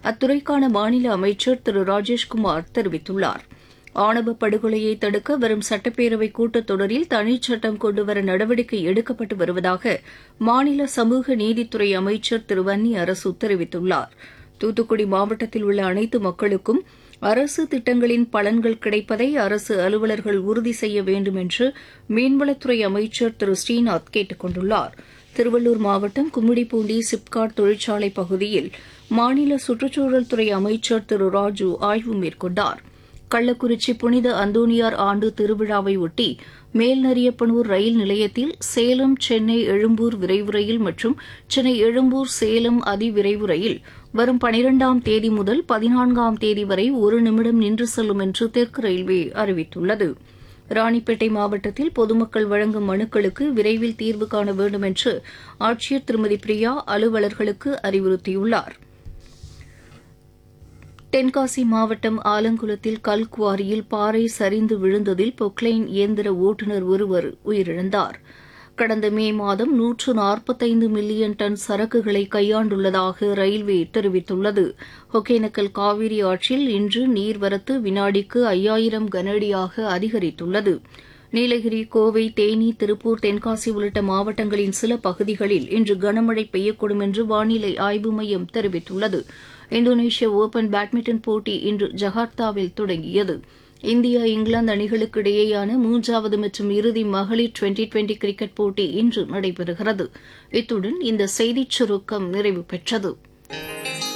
அத்துறைக்கான மாநில அமைச்சர் திரு ராஜேஷ்குமார் தெரிவித்துள்ளார் ஆணவ படுகொலையை தடுக்க வரும் சட்டப்பேரவை கூட்டத்தொடரில் தனிச்சட்டம் கொண்டுவர நடவடிக்கை எடுக்கப்பட்டு வருவதாக மாநில சமூக நீதித்துறை அமைச்சர் திரு வன்னி அரசு தெரிவித்துள்ளார் தூத்துக்குடி மாவட்டத்தில் உள்ள அனைத்து மக்களுக்கும் அரசு திட்டங்களின் பலன்கள் கிடைப்பதை அரசு அலுவலர்கள் உறுதி செய்ய வேண்டும் என்று மீன்வளத்துறை அமைச்சர் திரு ஸ்ரீநாத் கேட்டுக் கொண்டுள்ளார் திருவள்ளூர் மாவட்டம் கும்மிடிப்பூண்டி சிப்காட் தொழிற்சாலை பகுதியில் மாநில சுற்றுச்சூழல் துறை அமைச்சர் திரு ராஜு ஆய்வு மேற்கொண்டார் கள்ளக்குறிச்சி புனித அந்தோனியார் ஆண்டு திருவிழாவை ஒட்டி மேல்நரியப்பனூர் ரயில் நிலையத்தில் சேலம் சென்னை எழும்பூர் விரைவு ரயில் மற்றும் சென்னை எழும்பூர் சேலம் அதிவிரைவு ரயில் வரும் பனிரெண்டாம் தேதி முதல் பதினான்காம் தேதி வரை ஒரு நிமிடம் நின்று செல்லும் என்று தெற்கு ரயில்வே அறிவித்துள்ளது ராணிப்பேட்டை மாவட்டத்தில் பொதுமக்கள் வழங்கும் மனுக்களுக்கு விரைவில் தீர்வு காண வேண்டும் என்று ஆட்சியர் திருமதி பிரியா அலுவலர்களுக்கு அறிவுறுத்தியுள்ளார் தென்காசி மாவட்டம் ஆலங்குளத்தில் கல்குவாரியில் பாறை சரிந்து விழுந்ததில் பொக்லைன் இயந்திர ஓட்டுநர் ஒருவர் உயிரிழந்தார் கடந்த மே மாதம் நூற்று நாற்பத்தைந்து மில்லியன் டன் சரக்குகளை கையாண்டுள்ளதாக ரயில்வே தெரிவித்துள்ளது ஒகேனக்கல் காவிரி ஆற்றில் இன்று நீர்வரத்து வினாடிக்கு ஐயாயிரம் கனஅடியாக அதிகரித்துள்ளது நீலகிரி கோவை தேனி திருப்பூர் தென்காசி உள்ளிட்ட மாவட்டங்களின் சில பகுதிகளில் இன்று கனமழை பெய்யக்கூடும் என்று வானிலை ஆய்வு மையம் தெரிவித்துள்ளது இந்தோனேஷிய ஒபன் பேட்மிண்டன் போட்டி இன்று ஜகார்த்தாவில் தொடங்கியது இந்தியா இங்கிலாந்து அணிகளுக்கு இடையேயான மூன்றாவது மற்றும் இறுதி மகளிர் டுவெண்டி டுவெண்டி கிரிக்கெட் போட்டி இன்று நடைபெறுகிறது இத்துடன் இந்த செய்திச் சுருக்கம் நிறைவு பெற்றது